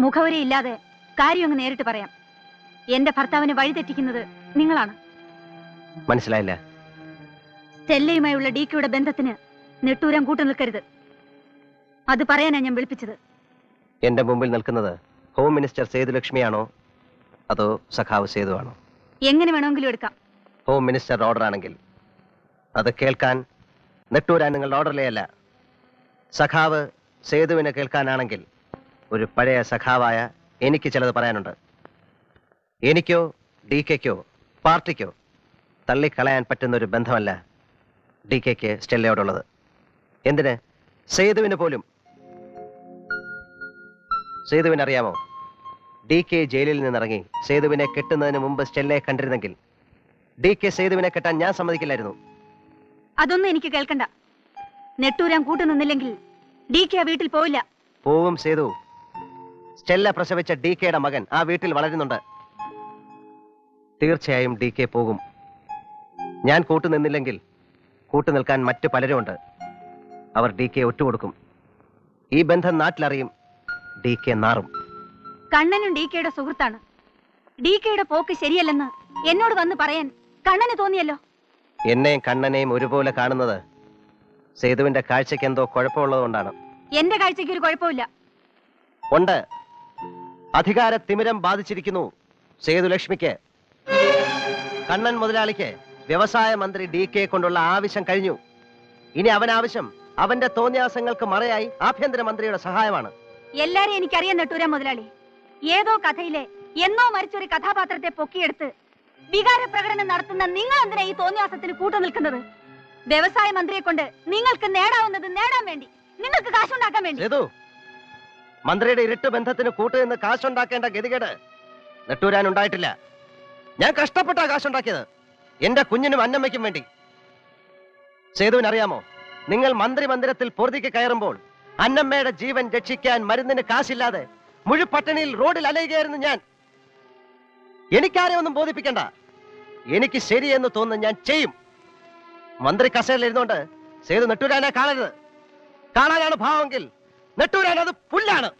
മുഖവരയില്ലാതെ കാര്യം അങ്ങ് നേരിട്ട് പറയാം എന്റെ ഭർത്താവിനെ വഴിതെറ്റിക്കുന്നത് നിങ്ങളാണ് മനസ്സിലായില്ല സ്റ്റെല്ലയുമായുള്ള ഡിക്കയുടെ ബന്ധത്തിന് നെട്ടൂരാൻ കൂട്ടു നിൽക്കരുത് അത് പറയാനാ ഞാൻ വിളിപ്പിച്ചത് എന്റെ മുമ്പിൽ നിൽക്കുന്നത് ഹോം മിനിസ്റ്റർ സേതുലക്ഷ്മിയാണോ അതോ സഖാവ് സേതു ആണോ എങ്ങനെ വേണമെങ്കിലും എടുക്കാം ഹോം മിനിസ്റ്റർ ഓർഡർ ആണെങ്കിൽ അത് കേൾക്കാൻ നെട്ടൂരാൻ നിങ്ങളുടെ ഓർഡറിലേ അല്ല സഖാവ് സേതുവിനെ കേൾക്കാനാണെങ്കിൽ ഒരു പഴയ സഖാവായ എനിക്ക് ചിലത് പറയാനുണ്ട് എനിക്കോ ഡി കെക്കോ പാർട്ടിക്കോ തള്ളിക്കളയാൻ പറ്റുന്ന ഒരു ബന്ധമല്ല ഡി കെക്ക് സ്റ്റെല്ലയോടുള്ളത് എന്തിന് സേതുവിന് പോലും സേതുവിന് അറിയാമോ ഡി കെ ജയിലിൽ നിന്നിറങ്ങി സേതുവിനെ കെട്ടുന്നതിന് മുമ്പ് സ്റ്റെല്ലയെ കണ്ടിരുന്നെങ്കിൽ ഡി കെ സേതുവിനെ കെട്ടാൻ ഞാൻ സമ്മതിക്കില്ലായിരുന്നു അതൊന്നും എനിക്ക് കേൾക്കണ്ട നെട്ടൂരാൻ കൂട്ടു നിന്നില്ലെങ്കിൽ ഡി കെ ആ വീട്ടിൽ പോവില്ല പോവും സേതു സ്റ്റെല്ല പ്രസവിച്ച ഡി കെയുടെ മകൻ ആ വീട്ടിൽ വളരുന്നുണ്ട് തീർച്ചയായും ഡി കെ പോകും ഞാൻ കൂട്ടുനിന്നില്ലെങ്കിൽ കൂട്ടുനിൽക്കാൻ മറ്റു പലരുമുണ്ട് അവർ ഡി കെ ഒറ്റുകൊടുക്കും ഈ ബന്ധം നാട്ടിലറിയും ഡി കെ നാറും കണ്ണനും ഡി കെയുടെ സുഹൃത്താണ് ഡി കെയുടെ പോക്ക് ശരിയല്ലെന്ന് എന്നോട് വന്ന് പറയാൻ കണ്ണന് തോന്നിയല്ലോ എന്നെയും കണ്ണനെയും ഒരുപോലെ കാണുന്നത് സേതുവിന്റെ കാഴ്ചയ്ക്ക് എന്തോ കുഴപ്പമുള്ളതുകൊണ്ടാണ് എന്റെ കാഴ്ചയ്ക്ക് ഒരു കുഴപ്പമില്ല ഉണ്ട് അധികാര തിമിരം ബാധിച്ചിരിക്കുന്നു സേതുലക്ഷ്മിക്ക് കണ്ണൻ മുതലാളിക്ക് വ്യവസായ മന്ത്രി ഡി കെ കൊണ്ടുള്ള ആവശ്യം കഴിഞ്ഞു ഇനി അവൻ ആവശ്യം അവന്റെ തോന്നിയാസങ്ങൾക്ക് മറയായി ആഭ്യന്തര മന്ത്രിയുടെ സഹായമാണ് എല്ലാരെയും എനിക്കറിയാൻ നെട്ടൂരാ മുതലാളി ഏതോ കഥയിലെ എന്നോ മരിച്ചൊരു കഥാപാത്രത്തെ പൊക്കിയെടുത്ത് വികാര പ്രകടനം നടത്തുന്ന നിങ്ങൾ എന്തിനാ ഈ തോന്നിയാസത്തിന് കൂട്ടു നിൽക്കുന്നത് വ്യവസായ മന്ത്രിയെ കൊണ്ട് നിങ്ങൾക്ക് നേടാവുന്നത് നേടാൻ വേണ്ടി നിങ്ങൾക്ക് കാശുണ്ടാക്കാൻ വേണ്ടി സേതു മന്ത്രിയുടെ ഇരുട്ട് ബന്ധത്തിന് കൂട്ടുനിന്ന് കാശുണ്ടാക്കേണ്ട ഗതികേട് നെട്ടൂരാൻ ഉണ്ടായിട്ടില്ല ഞാൻ കഷ്ടപ്പെട്ടാ കാശുണ്ടാക്കിയത് എന്റെ കുഞ്ഞിനും അന്നമ്മയ്ക്കും വേണ്ടി സേതുവിന് അറിയാമോ നിങ്ങൾ മന്ത്രി മന്ദിരത്തിൽ പൊറുതിക്ക് കയറുമ്പോൾ അന്നമ്മയുടെ ജീവൻ രക്ഷിക്കാൻ മരുന്നിന് കാശില്ലാതെ മുഴുപട്ടണിയിൽ റോഡിൽ അലയുകയായിരുന്നു ഞാൻ എനിക്കാരെ ഒന്നും ബോധിപ്പിക്കണ്ട എനിക്ക് ശരിയെന്ന് തോന്നുന്നു ഞാൻ ചെയ്യും മന്ത്രി കസേരയിൽ ഇരുന്നുകൊണ്ട് സേതു നെട്ടൂരാനെ കാണരുത് കാണാനാണ് ഭാവമെങ്കിൽ നെട്ടൂരാൻ അത് പുല്ലാണ്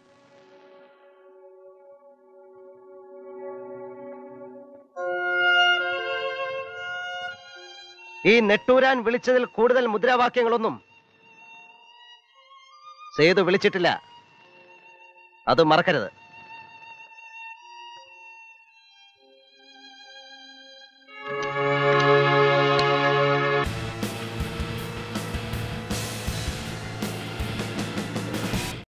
ഈ നെട്ടൂരാൻ വിളിച്ചതിൽ കൂടുതൽ മുദ്രാവാക്യങ്ങളൊന്നും സേതു വിളിച്ചിട്ടില്ല അത് മറക്കരുത്